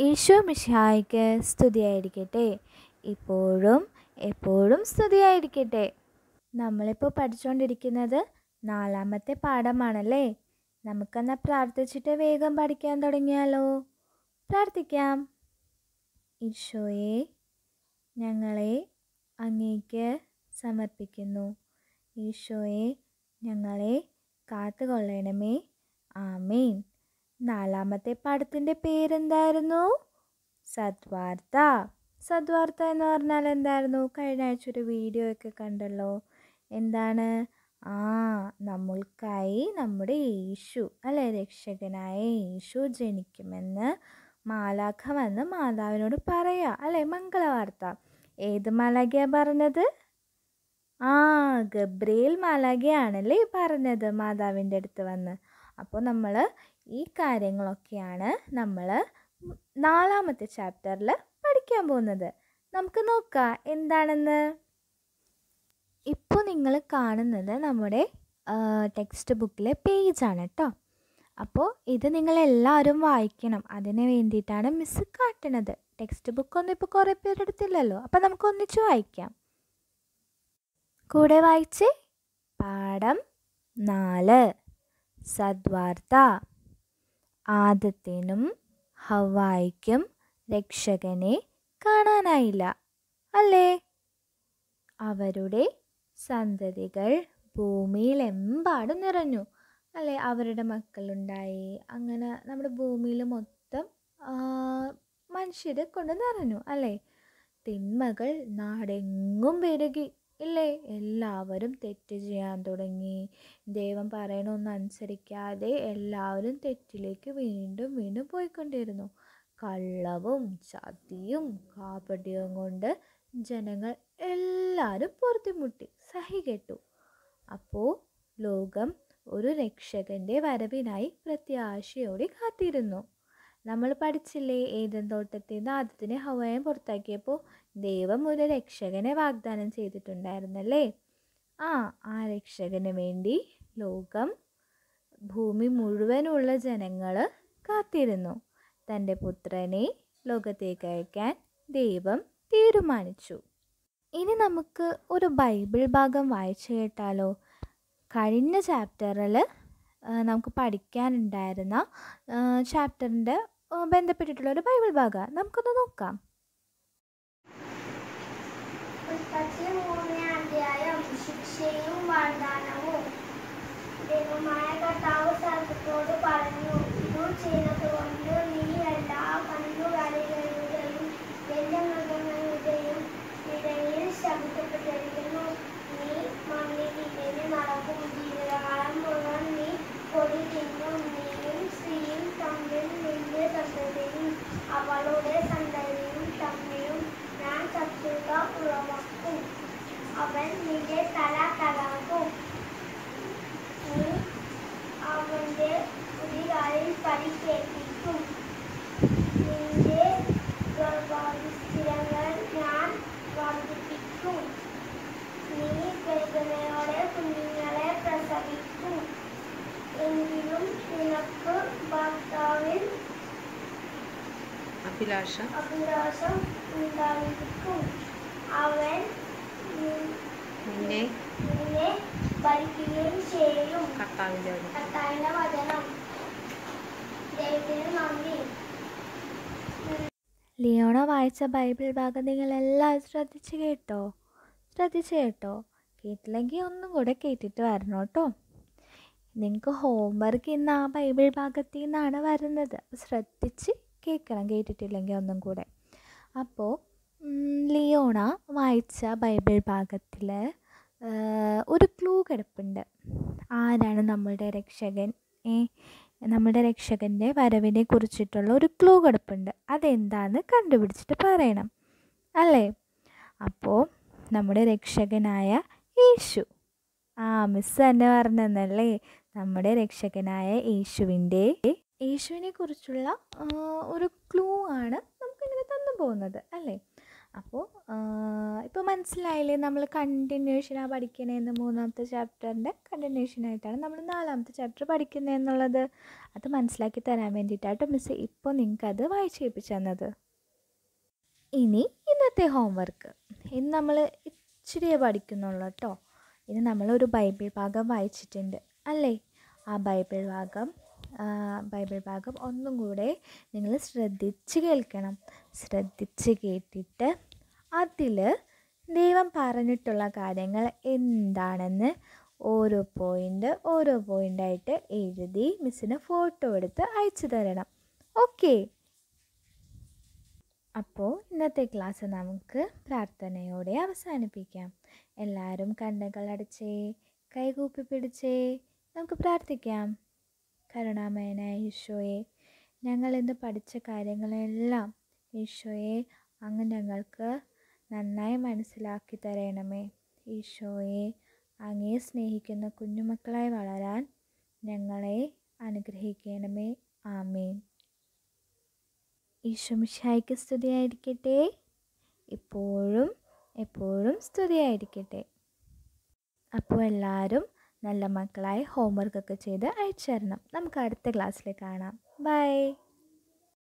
ഈശോ മിശിഹായ്ക്ക് സ്തുതിയായിരിക്കട്ടെ ഇപ്പോഴും എപ്പോഴും സ്തുതിയായിരിക്കട്ടെ നമ്മളിപ്പോൾ പഠിച്ചുകൊണ്ടിരിക്കുന്നത് നാലാമത്തെ പാഠമാണല്ലേ നമുക്കെന്നാൽ പ്രാർത്ഥിച്ചിട്ട് വേഗം പഠിക്കാൻ തുടങ്ങിയാലോ പ്രാർത്ഥിക്കാം ഈശോയെ ഞങ്ങളെ അങ്ങേക്ക് സമർപ്പിക്കുന്നു ഈശോയെ ഞങ്ങളെ കാത്തുകൊള്ളണമേ ആമേൻ നാലാമത്തെ പാഠത്തിൻ്റെ പേരെന്തായിരുന്നു സദ്വാർത്ത സദ്വാർത്ത എന്ന് പറഞ്ഞാൽ എന്തായിരുന്നു കഴിഞ്ഞ ആഴ്ച ഒരു വീഡിയോ ഒക്കെ കണ്ടല്ലോ എന്താണ് ആ നമ്മൾക്കായി നമ്മുടെ യേശു അല്ലെ രക്ഷകനായ യേശു ജനിക്കുമെന്ന് മാലാഖ വന്ന് മാതാവിനോട് പറയാ അല്ലെ മംഗളവാർത്ത ഏത് മാലാഖയാ പറഞ്ഞത് ആ ഗബ്രിയേൽ മാലാഖയാണല്ലേ പറഞ്ഞത് മാതാവിൻ്റെ അടുത്ത് വന്ന് അപ്പോൾ നമ്മൾ ഈ കാര്യങ്ങളൊക്കെയാണ് നമ്മൾ നാലാമത്തെ ചാപ്റ്ററിൽ പഠിക്കാൻ പോകുന്നത് നമുക്ക് നോക്കാം എന്താണെന്ന് ഇപ്പോൾ നിങ്ങൾ കാണുന്നത് നമ്മുടെ ടെക്സ്റ്റ് ബുക്കിലെ പേജാണ് കേട്ടോ അപ്പോൾ ഇത് നിങ്ങളെല്ലാവരും വായിക്കണം അതിന് വേണ്ടിയിട്ടാണ് മിസ്സ് കാട്ടണത് ടെക്സ്റ്റ് ബുക്കൊന്നും ഇപ്പോൾ കുറേ പേരെടുത്തില്ലല്ലോ അപ്പോൾ നമുക്ക് ഒന്നിച്ച് വായിക്കാം കൂടെ വായിച്ച് പാഠം നാല് സദ്വാർത്ത ആദത്തിനും ഹവായിക്കും രക്ഷകനെ കാണാനായില്ല അല്ലേ അവരുടെ സന്തതികൾ ഭൂമിയിലെമ്പാടും നിറഞ്ഞു അല്ലേ അവരുടെ മക്കളുണ്ടായി അങ്ങനെ നമ്മുടെ ഭൂമിയിൽ മൊത്തം മനുഷ്യർ കൊണ്ട് നിറഞ്ഞു അല്ലേ തിന്മകൾ നാടെങ്ങും പെരുകി ഇല്ലേ എല്ലാവരും തെറ്റ് ചെയ്യാൻ തുടങ്ങി ദൈവം പറയണമൊന്നും അനുസരിക്കാതെ എല്ലാവരും തെറ്റിലേക്ക് വീണ്ടും വീണ്ടും പോയിക്കൊണ്ടിരുന്നു കള്ളവും ചതിയും കാപട്യവും കൊണ്ട് ജനങ്ങൾ എല്ലാവരും പൊറുത്തിമുട്ടി സഹികെട്ടു അപ്പോൾ ലോകം ഒരു രക്ഷകൻ്റെ വരവിനായി പ്രത്യാശയോടെ കാത്തിരുന്നു നമ്മൾ പഠിച്ചില്ലേ ഏതൻ തോട്ടത്തിൽ നിന്ന് ആദ്യത്തിനെ ഹവയം പുറത്താക്കിയപ്പോൾ ദൈവം ഒരു രക്ഷകനെ വാഗ്ദാനം ചെയ്തിട്ടുണ്ടായിരുന്നല്ലേ ആ ആ രക്ഷകന് വേണ്ടി ലോകം ഭൂമി മുഴുവനുള്ള ജനങ്ങൾ കാത്തിരുന്നു തൻ്റെ പുത്രനെ ലോകത്തേക്ക് അയക്കാൻ ദൈവം തീരുമാനിച്ചു ഇനി നമുക്ക് ഒരു ബൈബിൾ ഭാഗം വായിച്ചു കേട്ടാലോ കഴിഞ്ഞ ചാപ്റ്ററിൽ നമുക്ക് പഠിക്കാനുണ്ടായിരുന്ന ചാപ്റ്ററിൻ്റെ ബന്ധപ്പെട്ടിട്ടുള്ള ഒരു ബൈബിൾ ഭാഗം നമുക്കൊന്ന് നോക്കാം അധ്യായം ശിക്ഷയും വാഗ്ദാനവും ദൈവമായ കർത്താവ് സർപ്പത്തോട് പറഞ്ഞു ഇതു ചെയ്തതുകൊണ്ട് നീ എല്ലാ കന്നുകാലികളുടെയും എന്റെ മൃഗങ്ങളുടെയും ഇടയിൽ ശബ്ദപ്പെട്ടിരിക്കുന്നു നീ മണ്ണിൽ ഇങ്ങനെ നടക്കും ജീവിതകാലം മുഴുവൻ നീ പൊടി തിന്നും നീയും സ്ത്രീയും തമ്മിൽ നിന്റെ സന്തതിയും അവളുടെ സന്തതിയും തമ്മിലും ഞാൻ ശത്രുത ഉളവാക്കും അവൻ നിന്റെ തല തകർക്കും നീ അവന്റെ കുതികാലിൽ പരിക്കേൽപ്പിക്കും നിന്റെ ഗർഭാവിസ്ഥിരങ്ങൾ ഞാൻ വർദ്ധിപ്പിക്കും നീ വേദനയോടെ കുഞ്ഞുങ്ങളെ പ്രസവിക്കും എങ്കിലും നിനക്ക് ഭർത്താവിൽ അഭിലാഷ അഭിലാഷം ഉണ്ടായിരിക്കും അവൻ നി- നിന്നെ നിന്നെ ഭരിക്കുകയും ചെയ്യും കർത്താവിൻ്റെ വഴി കർത്താവിന്റെ വചനം ദൈവത്തിന് നന്ദി ലിയോണ വായിച്ച ബൈബിൾ ഭാഗം നിങ്ങളെല്ലാവരും ശ്രദ്ധിച്ച് കേട്ടോ ശ്രദ്ധിച്ച് കേട്ടോ കേട്ടില്ലെങ്കിൽ ഒന്നും കൂടെ കേട്ടിട്ട് വരണം കേട്ടോ നിങ്ങൾക്ക് ഹോംവർക്ക് ഇന്ന് ആ ബൈബിൾ ഭാഗത്തിൽ നിന്നാണ് വരുന്നത് ശ്രദ്ധിച്ച് കേൾക്കണം കേട്ടിട്ടില്ലെങ്കിൽ ഒന്നും കൂടെ അപ്പോൾ ലിയോണ വായിച്ച ബൈബിൾ ഭാഗത്തിൽ ഒരു ക്ലൂ കിടപ്പുണ്ട് ആരാണ് നമ്മളുടെ രക്ഷകൻ ഏ നമ്മുടെ രക്ഷകൻ്റെ വരവിനെ കുറിച്ചിട്ടുള്ള ഒരു ക്ലൂ കിടപ്പുണ്ട് അതെന്താന്ന് കണ്ടുപിടിച്ചിട്ട് പറയണം അല്ലേ അപ്പോൾ നമ്മുടെ രക്ഷകനായ യേശു ആ മിസ് തന്നെ പറഞ്ഞെന്നല്ലേ നമ്മുടെ രക്ഷകനായ യേശുവിൻ്റെ യേശുവിനെ കുറിച്ചുള്ള ആ, ഒരു ക്ലൂ ആണ് നമുക്കിങ്ങനെ തന്നു പോകുന്നത് അല്ലേ അപ്പോൾ ഇപ്പോൾ മനസ്സിലായില്ലേ നമ്മൾ കണ്ടിന്യൂഷനാണ് പഠിക്കണേന്ന് മൂന്നാമത്തെ ചാപ്റ്ററിൻ്റെ കണ്ടിന്യൂഷനായിട്ടാണ് നമ്മൾ നാലാമത്തെ ചാപ്റ്റർ പഠിക്കുന്നതെന്നുള്ളത് അത് മനസ്സിലാക്കി തരാൻ വേണ്ടിയിട്ടാട്ടോ മിസ് ഇപ്പോൾ നിങ്ങൾക്കത് വായിച്ച് കേൾപ്പിച്ചു തന്നത് ഇനി ഇന്നത്തെ ഹോംവർക്ക് ഇന്ന് നമ്മൾ ഇച്ചിരിയേ പഠിക്കുന്നുള്ളൂ കേട്ടോ ഇനി നമ്മളൊരു ബൈബിൾ ഭാഗം വായിച്ചിട്ടുണ്ട് അല്ലേ ആ ബൈബിൾ ഭാഗം ആ, ബൈബിൾ ഭാഗം ഒന്നും കൂടെ നിങ്ങൾ ശ്രദ്ധിച്ച് കേൾക്കണം ശ്രദ്ധിച്ച് കേട്ടിട്ട് അതിൽ ദൈവം പറഞ്ഞിട്ടുള്ള കാര്യങ്ങൾ എന്താണെന്ന് ഓരോ പോയിൻ്റ് ഓരോ പോയിൻ്റായിട്ട് എഴുതി മിസ്സിന് ഫോട്ടോ എടുത്ത് അയച്ചു തരണം ഓക്കേ അപ്പോൾ ഇന്നത്തെ ക്ലാസ് നമുക്ക് പ്രാർത്ഥനയോടെ അവസാനിപ്പിക്കാം എല്ലാവരും കണ്ണുകളടച്ചേ കൈകൂപ്പി പിടിച്ചേ നമുക്ക് പ്രാർത്ഥിക്കാം കരുണാമയനായ ഈശോയെ ഞങ്ങൾ ഇന്ന് പഠിച്ച കാര്യങ്ങളെല്ലാം ഈശോയെ അങ്ങ് ഞങ്ങൾക്ക് നന്നായി മനസ്സിലാക്കി തരണമേ ഈശോയെ അങ്ങേ സ്നേഹിക്കുന്ന കുഞ്ഞുമക്കളായി വളരാൻ ഞങ്ങളെ അനുഗ്രഹിക്കണമേ ആമേൻ ഈശോമിശായിക്ക് സ്തുതിയായിരിക്കട്ടെ ഇപ്പോഴും എപ്പോഴും സ്തുതിയായിരിക്കട്ടെ അപ്പോൾ എല്ലാവരും നല്ല മക്കളായി ഹോംവർക്കൊക്കെ ചെയ്ത് അയച്ചു തരണം നമുക്ക് അടുത്ത ക്ലാസ്സിൽ കാണാം ബൈ